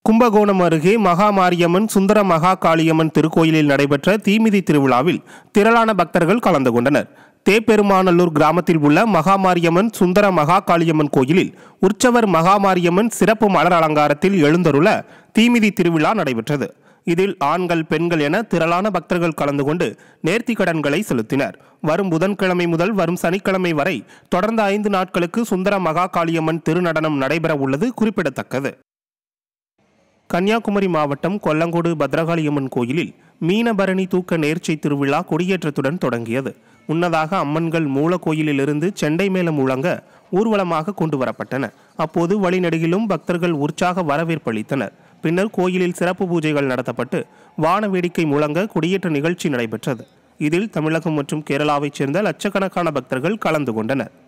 கும்பகோணம் அருகே மகாமாரியம்மன் சுந்தர மகா காளியம்மன் திருக்கோயிலில் நடைபெற்ற தீமிதி திருவிழாவில் திரளான பக்தர்கள் கலந்து கொண்டனர் தேப்பெருமாநல்லூர் கிராமத்தில் உள்ள மகாமாரியம்மன் சுந்தர மகா காளியம்மன் கோயிலில் உற்சவர் மகாமாரியம்மன் சிறப்பு மலர் அலங்காரத்தில் எழுந்தருள தீமிதி திருவிழா நடைபெற்றது இதில் ஆண்கள் பெண்கள் என திரளான பக்தர்கள் கலந்து கொண்டு நேர்த்தி கடன்களை செலுத்தினர் வரும் புதன்கிழமை முதல் வரும் சனிக்கிழமை வரை தொடர்ந்து ஐந்து நாட்களுக்கு சுந்தர மகா காளியம்மன் திருநடனம் நடைபெற உள்ளது குறிப்பிடத்தக்கது கன்னியாகுமரி மாவட்டம் கொல்லங்கோடு பத்ரகாளியம்மன் கோயிலில் மீனபரணி தூக்க நேர்ச்சை திருவிழா கொடியேற்றத்துடன் தொடங்கியது முன்னதாக அம்மன்கள் மூல கோயிலிலிருந்து செண்டை மேளம் முழங்க ஊர்வலமாக கொண்டு வரப்பட்டன அப்போது வழிநெடுகிலும் பக்தர்கள் உற்சாக வரவேற்பளித்தனர் பின்னர் கோயிலில் சிறப்பு பூஜைகள் நடத்தப்பட்டு வான வேடிக்கை முழங்க கொடியேற்ற நிகழ்ச்சி நடைபெற்றது இதில் தமிழகம் மற்றும் கேரளாவைச் சேர்ந்த லட்சக்கணக்கான பக்தர்கள் கலந்து கொண்டனர்